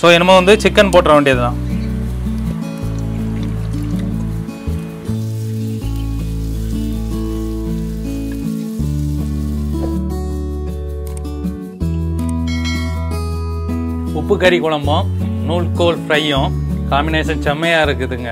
so என்னமோ வந்து chicken போட்டுற வேண்டியது தான் உப்பு கறி குழம்பும் நூல்கோல் ஃப்ரையும் காம்பினேஷன் செம்மையாக இருக்குதுங்க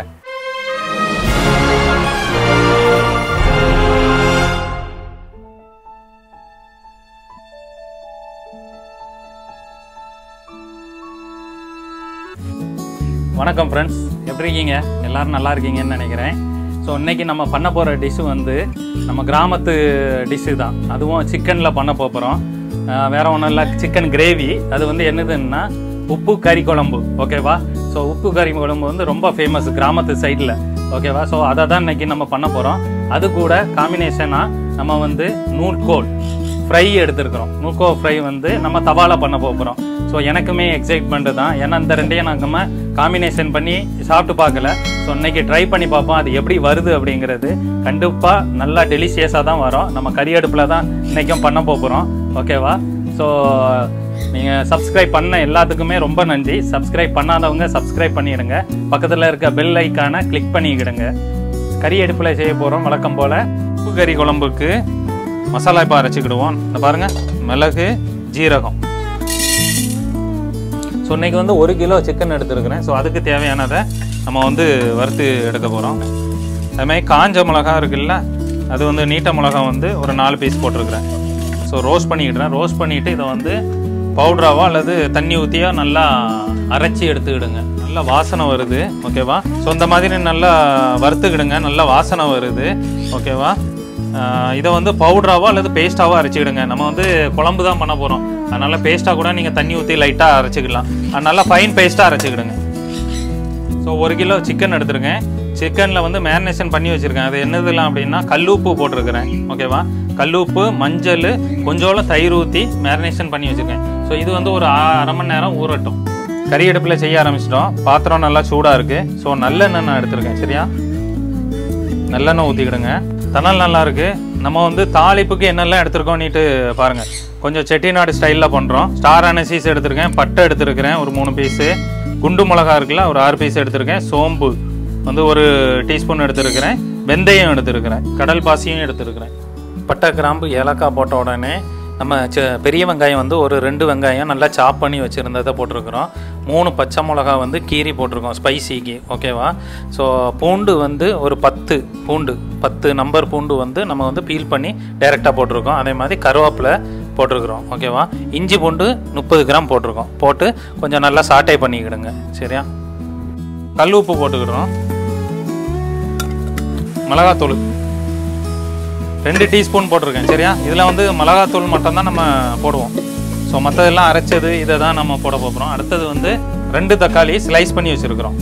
வணக்கம் ஃப்ரெண்ட்ஸ் எப்படி இருக்கீங்க எல்லாரும் நல்லா இருக்கீங்கன்னு நினைக்கிறேன் ஸோ இன்னைக்கு நம்ம பண்ண போகிற டிஷ்ஷு வந்து நம்ம கிராமத்து டிஷ்ஷு தான் அதுவும் சிக்கனில் பண்ண போகிறோம் வேற ஒன்றும் இல்லை சிக்கன் கிரேவி அது வந்து என்னதுன்னா உப்பு கறி குழம்பு ஓகேவா ஸோ உப்பு கறி குழம்பு வந்து ரொம்ப ஃபேமஸ் கிராமத்து சைடில் ஓகேவா ஸோ அதை தான் இன்னைக்கு நம்ம பண்ண போகிறோம் அது கூட காம்பினேஷனாக நம்ம வந்து நூல்கோல் ஃப்ரை எடுத்திருக்கிறோம் நூக்கோ ஃப்ரை வந்து நம்ம தவால பண்ண போகிறோம் ஸோ எனக்குமே எக்ஸைட்மெண்ட்டு தான் ஏன்னா இந்த ரெண்டையும் நம்ம காம்பினேஷன் பண்ணி சாப்பிட்டு பார்க்கல ஸோ இன்னைக்கு ட்ரை பண்ணி பார்ப்போம் அது எப்படி வருது அப்படிங்கிறது கண்டிப்பாக நல்லா டெலிஷியஸாக தான் வரும் நம்ம கறி அடுப்பில் தான் இன்றைக்கும் பண்ண போகிறோம் ஓகேவா ஸோ நீங்கள் சப்ஸ்கிரைப் பண்ண எல்லாத்துக்குமே ரொம்ப நன்றி சப்ஸ்கிரைப் பண்ணாதவங்க சப்ஸ்கிரைப் பண்ணிடுங்க பக்கத்தில் இருக்க பெல் ஐக்கானை கிளிக் பண்ணிக்கிடுங்க கறி அடுப்பில் செய்ய போகிறோம் வழக்கம் போல் உப்பு கறி குழம்புக்கு மசாலா இப்போ அரைச்சிக்கிடுவோம் இந்த பாருங்க மிளகு ஜீரகம் ஸோ இன்னைக்கு வந்து ஒரு கிலோ சிக்கன் எடுத்துருக்கிறேன் ஸோ அதுக்கு தேவையானதை நம்ம வந்து வறுத்து எடுக்க போகிறோம் அதுமாதிரி காஞ்ச மிளகா இருக்குல்ல அது வந்து நீட்ட மிளகா வந்து ஒரு நாலு பீஸ் போட்டிருக்கிறேன் ஸோ ரோஸ்ட் பண்ணிக்கிடுறேன் ரோஸ்ட் பண்ணிவிட்டு இதை வந்து பவுட்ராவோ அல்லது தண்ணி ஊற்றியோ நல்லா அரைச்சி எடுத்துக்கிடுங்க நல்லா வாசனை வருது ஓகேவா ஸோ இந்த மாதிரி நல்லா வறுத்துக்கிடுங்க நல்லா வாசனை வருது ஓகேவா ஆஹ் இதை வந்து பவுடராவோ அல்லது பேஸ்ட்டாவோ அரைச்சிக்கிடுங்க நம்ம வந்து குழம்பு தான் பண்ண போகிறோம் அதனால் பேஸ்ட்டாக கூட நீங்கள் தண்ணி ஊற்றி லைட்டாக அரைச்சிக்கலாம் அதனால ஃபைன் பேஸ்ட்டாக அரைச்சிக்கிடுங்க ஸோ ஒரு கிலோ சிக்கன் எடுத்துருக்கேன் சிக்கனில் வந்து மேரினேஷன் பண்ணி வச்சுருக்கேன் அது என்னதுலாம் அப்படின்னா கல்லுப்பு போட்டிருக்கிறேன் ஓகேவா கல்லுப்பு மஞ்சள் கொஞ்சோളം தயிர் ஊற்றி மேரினேஷன் பண்ணி வச்சுருக்கேன் ஸோ இது வந்து ஒரு ஆ- அரை மணி நேரம் ஊறட்டும் கறி அடுப்பில் செய்ய ஆரம்பிச்சிட்டோம் பாத்திரம் நல்லா சூடாக இருக்குது ஸோ நல்லெண்ணெய் நான் எடுத்திருக்கேன் சரியா நல்லெண்ணெய் ஊற்றிக்கிடுங்க தணல் நல்லா இருக்கு நம்ம வந்து தாளிப்புக்கு என்னெல்லாம் எடுத்திருக்கோம்னுட்டு பாருங்க கொஞ்சம் செட்டிநாடு ஸ்டைலில் பண்ணுறோம் ஸ்டார் அனசீஸ் எடுத்திருக்கேன் பட்டை எடுத்திருக்கிறேன் ஒரு மூணு பீஸு குண்டு மிளகா இருக்குல்ல ஒரு ஆறு பீஸ் எடுத்திருக்கேன் சோம்பு வந்து ஒரு டீஸ்பூன் எடுத்திருக்கிறேன் வெந்தயம் எடுத்திருக்கிறேன் கடல் பாசியும் எடுத்திருக்கிறேன் பட்டை கிராம்பு ஏலக்காய் போட்ட உடனே நம்ம செ- பெரிய வெங்காயம் வந்து ஒரு ரெண்டு வெங்காயம் நல்லா சாப் பண்ணி வச்சுருந்ததை போட்டிருக்கிறோம் மூணு பச்சை மிளகா வந்து கீரி போட்டிருக்கோம் ஸ்பைசிக்கு ஓகேவா ஸோ பூண்டு வந்து ஒரு பத்து பூண்டு பத்து நம்பர் பூண்டு வந்து நம்ம வந்து பீல் பண்ணி டைரெக்டாக போட்டிருக்கோம் அதே மாதிரி கருவேப்பிலை போட்டிருக்கிறோம் ஓகேவா இஞ்சி பூண்டு முப்பது கிராம் போட்டிருக்கோம் போட்டு கொஞ்சம் நல்லா சாட்டை பண்ணிக்கிடுங்க சரியா கல் உப்பு போட்டுக்கிடுறோம் மிளகாத்தூள் ரெண்டு டீஸ்பூன் போட்டிருக்கேன் சரியா இதில் வந்து மிளகாத்தூள் மட்டும்தான் நம்ம போடுவோம் ஸோ மற்றதெல்லாம் அரைச்சது இதை தான் நம்ம போட போகிறோம் அடுத்தது வந்து ரெண்டு தக்காளி ஸ்லைஸ் பண்ணி வச்சுருக்கிறோம்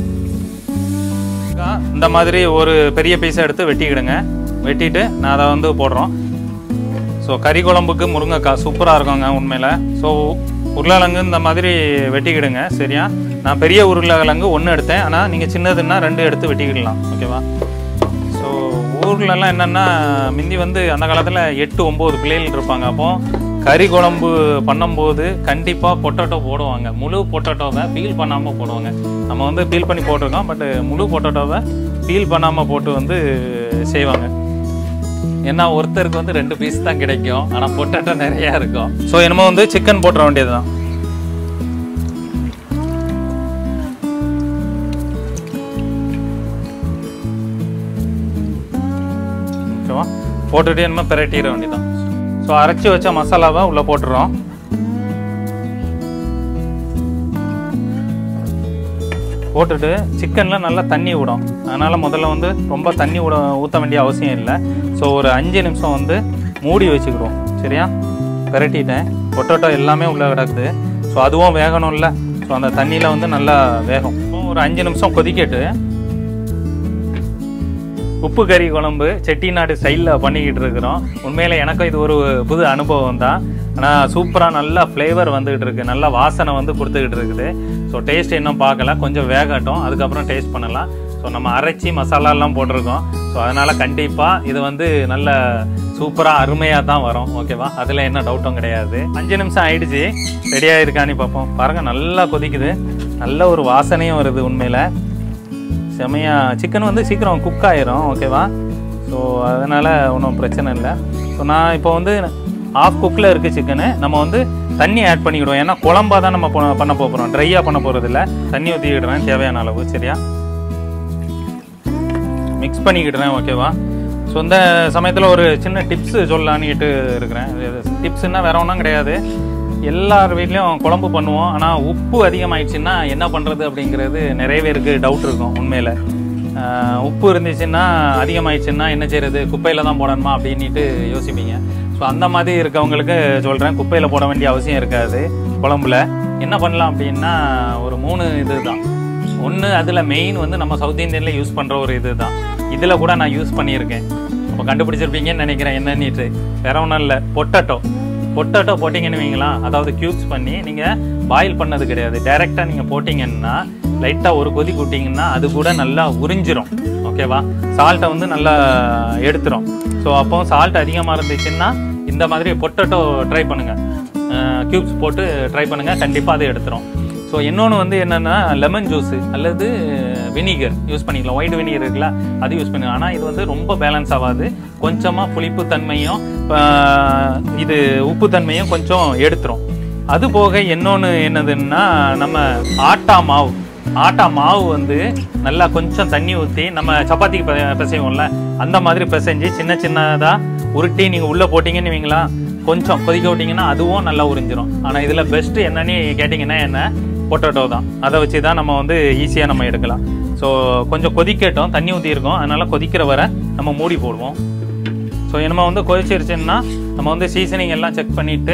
இந்த மாதிரி ஒரு பெரிய பீஸை எடுத்து வெட்டிக்கிடுங்க வெட்டிட்டு நான் அதை வந்து போடுறோம் ஸோ கறி குழம்புக்கு முருங்கைக்காய் சூப்பராக இருக்குங்க உண்மையில் ஸோ உருளைக்கிழங்கு இந்த மாதிரி வெட்டிக்கிடுங்க சரியா நான் பெரிய உருளைக்கிழங்கு ஒன்று எடுத்தேன் ஆனால் நீங்கள் சின்னதுன்னா ரெண்டு எடுத்து வெட்டிக்கிடலாம் ஓகேவா ஸோ ஊர்லலாம் என்னென்னா முந்தி வந்து அந்த காலத்தில் எட்டு ஒம்பது பிள்ளைகள் இருப்பாங்க அப்போ கறி குழம்பு பண்ணும்போது கண்டிப்பாக பொட்டேட்டோ போடுவாங்க முழு பொட்டேட்டோவை பீல் பண்ணாமல் போடுவாங்க நம்ம வந்து பீல் பண்ணி போட்டிருக்கோம் பட் முழு பொட்டேட்டோவை பீல் பண்ணாமல் போட்டு வந்து செய்வாங்க ஏன்னா ஒருத்தருக்கு வந்து ரெண்டு பீஸ் தான் கிடைக்கும் ஆனால் பொட்டேட்டோ நிறையா இருக்கும் ஸோ என்னமோ வந்து சிக்கன் போட்டுற வேண்டியது தான் ஓகேவா போட்டுட்டு என்னமோ பிரட்டிட வேண்டியதான் ஸோ அரைச்சி வச்ச மசாலாவை உள்ளே போட்டுறோம் போட்டுட்டு சிக்கனில் நல்லா தண்ணி விடும் அதனால் முதல்ல வந்து ரொம்ப தண்ணி விட ஊற்ற வேண்டிய அவசியம் இல்லை ஸோ ஒரு அஞ்சு நிமிஷம் வந்து மூடி வச்சுக்கிடுவோம் சரியா பிரட்டிட்டேன் பொட்டேட்டோ எல்லாமே உள்ளே கிடக்குது ஸோ அதுவும் வேகணும்ல ஸோ அந்த தண்ணியில் வந்து நல்லா வேகும் இப்போ ஒரு அஞ்சு நிமிஷம் கொதிக்கட்டு உப்பு கறி குழம்பு செட்டிநாடு ஸ்டைலில் பண்ணிக்கிட்டு இருக்கிறோம் உண்மையில் எனக்கும் இது ஒரு புது அனுபவம் தான் ஆனால் சூப்பராக நல்லா ஃப்ளேவர் வந்துக்கிட்டு இருக்கு நல்ல வாசனை வந்து கொடுத்துக்கிட்டு இருக்குது ஸோ டேஸ்ட் இன்னும் பார்க்கல கொஞ்சம் வேகட்டும் அதுக்கப்புறம் டேஸ்ட் பண்ணலாம் ஸோ நம்ம அரைச்சி மசாலாலாம் போட்டிருக்கோம் ஸோ அதனால் கண்டிப்பாக இது வந்து நல்ல சூப்பராக அருமையாக தான் வரும் ஓகேவா அதில் என்ன டவுட்டும் கிடையாது அஞ்சு நிமிஷம் ஆயிடுச்சு ரெடியாக இருக்கான்னு பார்ப்போம் பாருங்கள் நல்லா கொதிக்குது நல்ல ஒரு வாசனையும் வருது உண்மையில் செமையா சிக்கன் வந்து சீக்கிரம் குக் ஆயிரும் ஓகேவா ஸோ அதனால் ஒன்றும் பிரச்சனை இல்லை ஸோ நான் இப்போ வந்து ஆஃப் குக்கில் இருக்குது சிக்கனு நம்ம வந்து தண்ணி ஆட் பண்ணிக்கிடுவோம் ஏன்னா குழம்பா தான் நம்ம பண்ண- பண்ண போகிறோம் ட்ரையாக பண்ண போகிறதில்ல தண்ணி ஊற்றிக்கிடுறேன் தேவையான அளவு சரியா மிக்ஸ் பண்ணிக்கிடுறேன் ஓகேவா ஸோ இந்த சமயத்தில் ஒரு சின்ன டிப்ஸ் சொல்லலான்னுட்டு இருக்கிறேன் டிப்ஸ்னால் வேற ஒன்றும் கிடையாது எல்லார் வீட்லேயும் குழம்பு பண்ணுவோம் ஆனால் உப்பு அதிகமாயிடுச்சுன்னா என்ன பண்ணுறது அப்படிங்கிறது நிறைய பேருக்கு டவுட் இருக்கும் உண்மையில் உப்பு இருந்துச்சுன்னா அதிகமாயிடுச்சுன்னா என்ன செய்யறது குப்பையில் தான் போடணுமா அப்படின்ட்டு யோசிப்பீங்க ஸோ அந்த மாதிரி இருக்கவங்களுக்கு சொல்கிறேன் குப்பையில் போட வேண்டிய அவசியம் இருக்காது குழம்புல என்ன பண்ணலாம் அப்படின்னா ஒரு மூணு இது தான் ஒன்று அதில் மெயின் வந்து நம்ம சவுத் இந்தியனில் யூஸ் பண்ணுற ஒரு இது தான் இதில் கூட நான் யூஸ் பண்ணியிருக்கேன் அப்போ கண்டுபிடிச்சிருப்பீங்கன்னு நினைக்கிறேன் என்னன்னுட்டு வேற ஒன்றும் இல்லை பொட்டட்டோ பொட்டட்டோ போட்டிங்கன்னு வைங்களா அதாவது க்யூப்ஸ் பண்ணி நீங்கள் பாயில் பண்ணது கிடையாது டைரெக்டாக நீங்கள் போட்டிங்கன்னா லைட்டாக ஒரு கொதி கூட்டிங்கன்னா அது கூட நல்லா உறிஞ்சிரும் ஓகேவா சால்ட்டை வந்து நல்லா எடுத்துரும் ஸோ அப்போ சால்ட் அதிகமாக இருந்துச்சுன்னா இந்த மாதிரி பொட்டட்டோ ட்ரை பண்ணுங்கள் க்யூப்ஸ் போட்டு ட்ரை பண்ணுங்கள் கண்டிப்பாக அது எடுத்துரும் ஸோ இன்னொன்று வந்து என்னென்னா லெமன் ஜூஸு அல்லது வினிகர் யூஸ் பண்ணிக்கலாம் ஒயிட் வினிகர் இருக்குல்ல அது யூஸ் பண்ணுங்க ஆனால் இது வந்து ரொம்ப பேலன்ஸ் ஆகாது கொஞ்சமாக புளிப்பு தன்மையும் ஆஹ், இது உப்பு தன்மையும் கொஞ்சம் எடுத்துரும் அது போக இன்னொன்று என்னதுன்னா நம்ம ஆட்டா மாவு ஆட்டா மாவு வந்து நல்லா கொஞ்சம் தண்ணி ஊற்றி நம்ம சப்பாத்திக்கு ப- பிசைவோம்ல அந்த மாதிரி பிசைஞ்சு சின்ன சின்னதாக உருட்டி நீங்கள் உள்ளே போட்டிங்கன்னு வைங்களா கொஞ்சம் கொதிக்க விட்டிங்கன்னா அதுவும் நல்லா உறிஞ்சிரும் ஆனால் இதில் பெஸ்ட்டு என்னன்னு கேட்டிங்கன்னா என்ன பொட்டேட்டோ தான் அதை வச்சு தான் நம்ம வந்து ஈஸியாக நம்ம எடுக்கலாம் ஸோ கொஞ்சம் கொதிக்கட்டும் தண்ணி ஊற்றி இருக்கோம் அதனால் கொதிக்கிற வரை நம்ம மூடி போடுவோம் ஸோ நம்ம வந்து கொதிச்சிருச்சுன்னா நம்ம வந்து சீசனிங் எல்லாம் செக் பண்ணிவிட்டு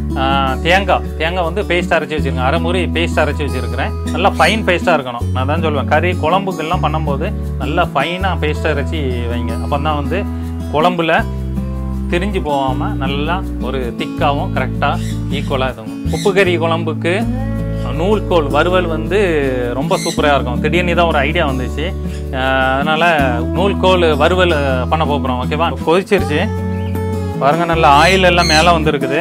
தேங்காய் தேங்காய் வந்து பேஸ்ட் அரைச்சி வச்சுருக்கேன் அரை முறை பேஸ்ட் அரைச்சி வச்சுருக்கிறேன் நல்லா ஃபைன் பேஸ்ட்டாக இருக்கணும் நான் தான் சொல்லுவேன் கறி குழம்புக்கெல்லாம் பண்ணும்போது நல்லா ஃபைனாக பேஸ்ட் அரைச்சி வைங்க அப்போ தான் வந்து குழம்புல திரிஞ்சு போகாமல் நல்லா ஒரு திக்காகவும் கரெக்டாக ஈக்குவலாக இருக்கும் உப்பு கறி குழம்புக்கு நூல்கோல் வறுவல் வந்து ரொம்ப சூப்பராக இருக்கும் திடீர்னு தான் ஒரு ஐடியா வந்துச்சு அஹ் அதனால நூல்கோல் வறுவல் பண்ண போகிறோம் ஓகேவா கொதிச்சிருச்சு பாருங்க நல்லா ஆயில் எல்லாம் மேலே வந்துருக்குது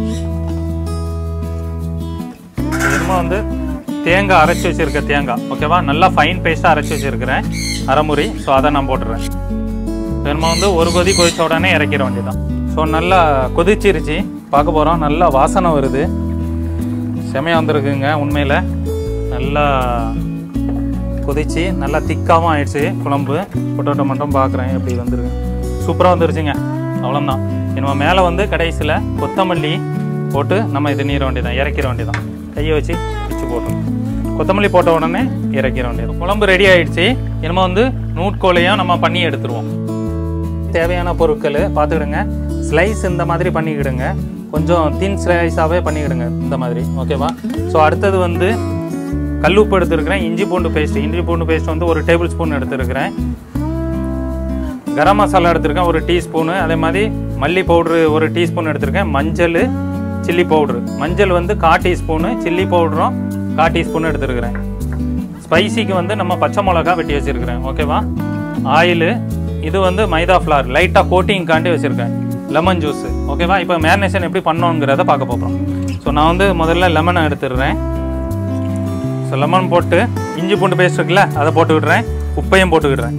திரும்ப வந்து தேங்காய் அரைச்சி வச்சிருக்க தேங்காய் ஓகேவா நல்லா ஃபைன் பேஸ்ட்டாக அரைச்சி வச்சிருக்கிறேன் அரைமுறி ஸோ அதை நான் போட்டுறேன் நம்ம வந்து ஒரு கொதி கொதிச்ச உடனே இறக்கிற வேண்டியதான் ஸோ நல்லா கொதிச்சிருச்சு பார்க்க போகிறோம் நல்லா வாசனை வருது செமையாக வந்திருக்குங்க உண்மையில் நல்லா கொதிச்சு நல்லா திக்காகவும் ஆயிடுச்சு குழம்பு பொட்டோட்டோ மட்டும் பார்க்குறேன் எப்படி வந்திருக்கு சூப்பராக வந்துருச்சுங்க அவ்வளோதான் நம்ம மேலே வந்து கடைசியில் கொத்தமல்லி போட்டு நம்ம இது நீர வேண்டியதான் இறக்கிற வேண்டியதான் கையை வச்சு பிச்சு போட்டுருங்க கொத்தமல்லி போட்ட உடனே இறக்கிற வேண்டியது குழம்பு ரெடி ஆயிடுச்சு இனிமே வந்து நூட்கோலையும் நம்ம பண்ணி எடுத்துருவோம் தேவையான பொருட்கள் பார்த்துக்கிடுங்க ஸ்லைஸ் இந்த மாதிரி பண்ணிக்கிடுங்க கொஞ்சம் தின் ஸ்லைஸாகவே பண்ணிக்கிடுங்க இந்த மாதிரி ஓகேவா ஸோ அடுத்தது வந்து கல்லுப்பு எடுத்துருக்கிறேன் இஞ்சி பூண்டு பேஸ்ட் இஞ்சி பூண்டு பேஸ்ட் வந்து ஒரு டேபிள் ஸ்பூன் எடுத்துருக்கிறேன் கரம் மசாலா எடுத்திருக்கேன் ஒரு டீஸ்பூனு அதே மாதிரி மல்லி பவுட்ரு ஒரு டீஸ்பூன் எடுத்திருக்கேன் மஞ்சள் சில்லி பவுட்ரு மஞ்சள் வந்து கா டீஸ்பூனு சில்லி பவுடரும் கா டீஸ்பூன் எடுத்துருக்கிறேன் ஸ்பைசிக்கு வந்து நம்ம பச்சை மிளகா வெட்டி வச்சிருக்கிறேன் ஓகேவா ஆயிலு இது வந்து மைதா ஃப்ளார் லைட்டாக கோட்டிங்காண்டி வச்சுருக்கேன் லெமன் ஜூஸ் ஓகேவா இப்போ மேரினேஷன் எப்படி பண்ணோங்கிறத பார்க்க போகிறோம் ஸோ நான் வந்து முதல்ல லெமனை எடுத்துடுறேன் ஸோ லெமன் போட்டு இஞ்சி பூண்டு பேஸ்ட் இருக்குல்ல அதை போட்டு விடுறேன் உப்பையும் போட்டு விடுறேன்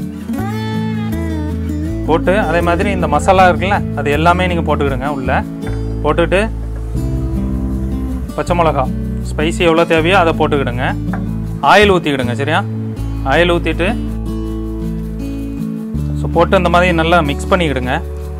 போட்டு அதே மாதிரி இந்த மசாலா இருக்குல்ல அது எல்லாமே நீங்கள் போட்டுக்கிடுங்க உள்ள போட்டுட்டு பச்சை மிளகா ஸ்பைசி எவ்வளோ தேவையோ அதை போட்டுக்கிடுங்க ஆயில் ஊற்றிக்கிடுங்க சரியா ஆயில் ஊற்றிட்டு ஸோ போட்டு இந்த மாதிரி நல்லா மிக்ஸ் பண்ணிக்கிடுங்க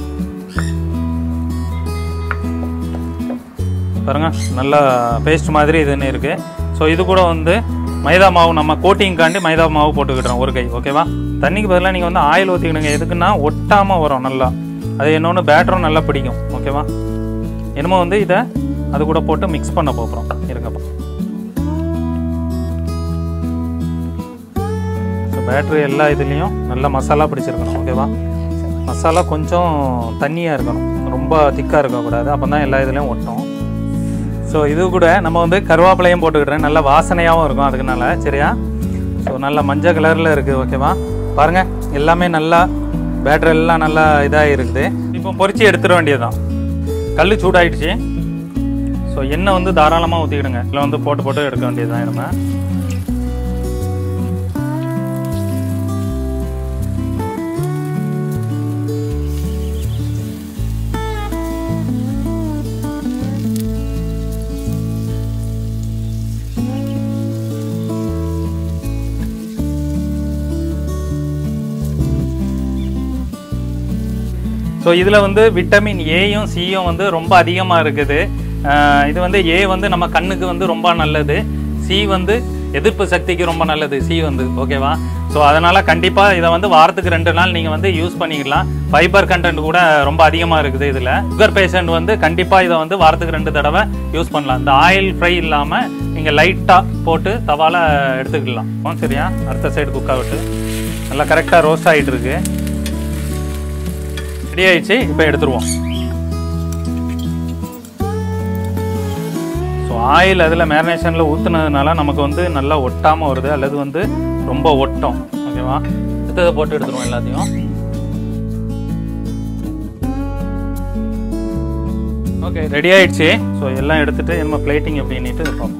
பாருங்க நல்லா பேஸ்ட் மாதிரி இதுன்னு இருக்குது ஸோ இது கூட வந்து மைதா மாவு நம்ம கோட்டிங்காண்டி மைதா மாவு போட்டுக்கிட்டோம் ஒரு கை ஓகேவா தண்ணிக்கு பதிலாக நீங்கள் வந்து ஆயில் ஊற்றிக்கிடுங்க எதுக்குன்னா ஒட்டாமல் வரும் நல்லா அது இன்னொன்று பேட்டரும் நல்லா பிடிக்கும் ஓகேவா என்னமோ வந்து இதை அது கூட போட்டு மிக்ஸ் பண்ண போகிறோம் இருங்கப்பா ஸோ பேட்ரி எல்லா இதுலேயும் நல்லா மசாலா பிடிச்சிருக்கணும் ஓகேவா மசாலா கொஞ்சம் தண்ணியாக இருக்கணும் ரொம்ப திக்காக இருக்கக்கூடாது அப்போ தான் எல்லா இதுலேயும் ஒட்டும் ஸோ இது கூட நம்ம வந்து கருவேப்பிலையும் போட்டுக்கிட்டேன் நல்ல வாசனையாகவும் இருக்கும் அதுக்குனால சரியா ஸோ நல்லா மஞ்சள் கலரில் இருக்குது ஓகேவா பாருங்கள் எல்லாமே நல்லா பேட்டரி எல்லாம் நல்லா இதாக இருக்குது இப்போ பொரிச்சு எடுத்துட வேண்டியதுதான் கல் சூடாயிடுச்சு ஸோ எண்ணெய் வந்து தாராளமாக ஊற்றிக்கிடுங்க இல்லை வந்து போட்டு போட்டு எடுக்க வேண்டியதுதான் நம்ம ஸோ இதில் வந்து விட்டமின் ஏயும் சியும் வந்து ரொம்ப அதிகமாக இருக்குது ஆஹ் இது வந்து ஏ வந்து நம்ம கண்ணுக்கு வந்து ரொம்ப நல்லது சி வந்து எதிர்ப்பு சக்திக்கு ரொம்ப நல்லது சி வந்து ஓகேவா ஸோ அதனால் கண்டிப்பாக இதை வந்து வாரத்துக்கு ரெண்டு நாள் நீங்கள் வந்து யூஸ் பண்ணிக்கலாம் ஃபைபர் கண்டென்ட் கூட ரொம்ப அதிகமாக இருக்குது இதில் சுகர் பேஷண்ட் வந்து கண்டிப்பாக இதை வந்து வாரத்துக்கு ரெண்டு தடவை யூஸ் பண்ணலாம் இந்த ஆயில் ஃப்ரை இல்லாமல் நீங்கள் லைட்டாக போட்டு தவால எடுத்துக்கலாம் ஆ, சரியா அடுத்த சைடு குக்கா விட்டு நல்லா கரெக்டாக ரோஸ்ட் ஆகிட்டு இருக்கு ரெடி ஆயிடுச்சு இப்போ எடுத்துருவோம் ஸோ ஆயில் அதில் மேரினேஷனில் ஊற்றுனதுனால நமக்கு வந்து நல்லா ஒட்டாமல் வருது அல்லது வந்து ரொம்ப ஒட்டும் ஓகேவா எடுத்ததை போட்டு எடுத்துருவோம் எல்லாத்தையும் ஓகே ரெடி ஆயிடுச்சு ஸோ எல்லாம் எடுத்துட்டு நம்ம பிளேட்டிங் எப்படின்னுட்டு பார்ப்போம்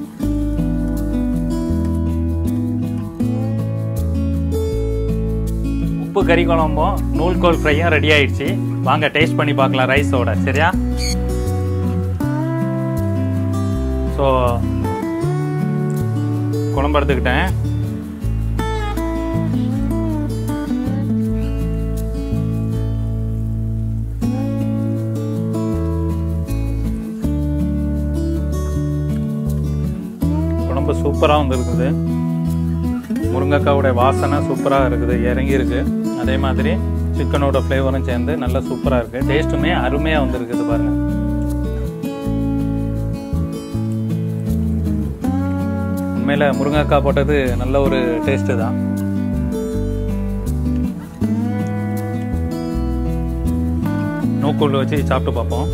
உப்பு கறி குழம்பும் நூல்கோல் ஃப்ரையும் ரெடி ஆயிடுச்சு வாங்க டேஸ்ட் பண்ணி பார்க்கலாம் ரைஸோட சரியா ஸோ குழம்பு எடுத்துக்கிட்டேன் குழம்பு சூப்பராக வந்துருக்குது முருங்கைக்காவுடைய வாசனை சூப்பராக இருக்குது இறங்கி இருக்கு அதே மாதிரி சிக்கனோட ஃப்ளேவரும் சேர்ந்து நல்லா சூப்பராக இருக்குது டேஸ்ட்டுமே அருமையாக வந்திருக்குது பாருங்கள் உண்மையில் முருங்கைக்காய் போட்டது நல்ல ஒரு டேஸ்ட்டு தான் நூக்குள் வச்சு சாப்பிட்டு பார்ப்போம்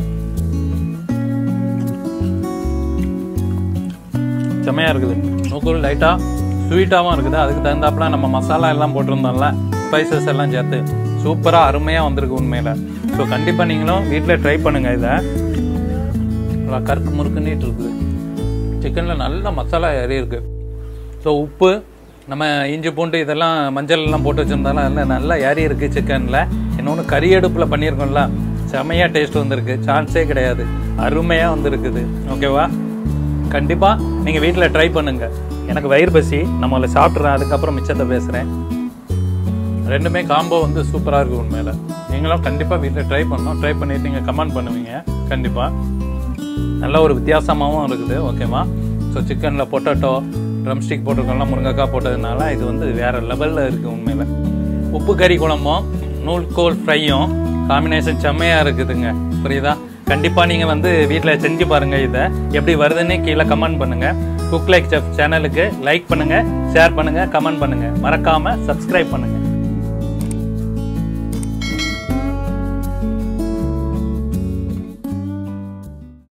செம்மையாக இருக்குது நூக்குள் லைட்டாக ஸ்வீட்டாகவும் இருக்குது அதுக்கு தகுந்தாப்புல நம்ம மசாலா எல்லாம் போட்டிருந்தோம்ல ஸ்பைசஸ் எல்லாம் சேர்த்து சூப்பராக அருமையாக வந்திருக்கு உண்மையில் ஸோ கண்டிப்பாக நீங்களும் வீட்டில் ட்ரை பண்ணுங்கள் இதை நல்லா கருக்கு முறுக்குன்னிட்டு இருக்குது சிக்கனில் நல்ல மசாலா ஏறி இருக்கு ஸோ உப்பு நம்ம இஞ்சி பூண்டு இதெல்லாம் மஞ்சள் எல்லாம் போட்டு வச்சுருந்தாலும் அதில் நல்லா ஏறி இருக்கு சிக்கனில் இன்னொன்று கறி அடுப்பில் பண்ணியிருக்கோம்ல செமையாக டேஸ்ட் வந்திருக்கு சான்ஸே கிடையாது அருமையாக வந்திருக்குது ஓகேவா கண்டிப்பாக நீங்கள் வீட்டில் ட்ரை பண்ணுங்க எனக்கு வயிறு பசி நம்மள சாப்பிட்றேன் அதுக்கப்புறம் மிச்சத்தை பேசுகிறேன் ரெண்டுமே காம்போ வந்து சூப்பராக இருக்குது உண்மையில் நீங்களும் கண்டிப்பாக வீட்டில் ட்ரை பண்ணணும் ட்ரை பண்ணிட்டு நீங்கள் கமெண்ட் பண்ணுவீங்க கண்டிப்பாக நல்ல ஒரு வித்தியாசமாகவும் இருக்குது ஓகேவா ஸோ சிக்கனில் பொட்டேட்டோ ட்ரம்ஸ்டிக் போட்டிருக்கோம்லாம் முருங்கைக்காய் போட்டதுனால இது வந்து வேறு லெவலில் இருக்குது உண்மையில் உப்பு கறி குழம்பும் நூல்கோல் ஃப்ரையும் காம்பினேஷன் செம்மையாக இருக்குதுங்க புரியுதா கண்டிப்பாக நீங்கள் வந்து வீட்டில் செஞ்சு பாருங்கள் இதை எப்படி வருதுன்னு கீழே கமெண்ட் பண்ணுங்கள் குக் லைக் செஃப் சேனலுக்கு லைக் பண்ணுங்கள் ஷேர் பண்ணுங்கள் கமெண்ட் பண்ணுங்கள் மறக்காமல் சப்ஸ்கிரைப் பண்ணுங்கள்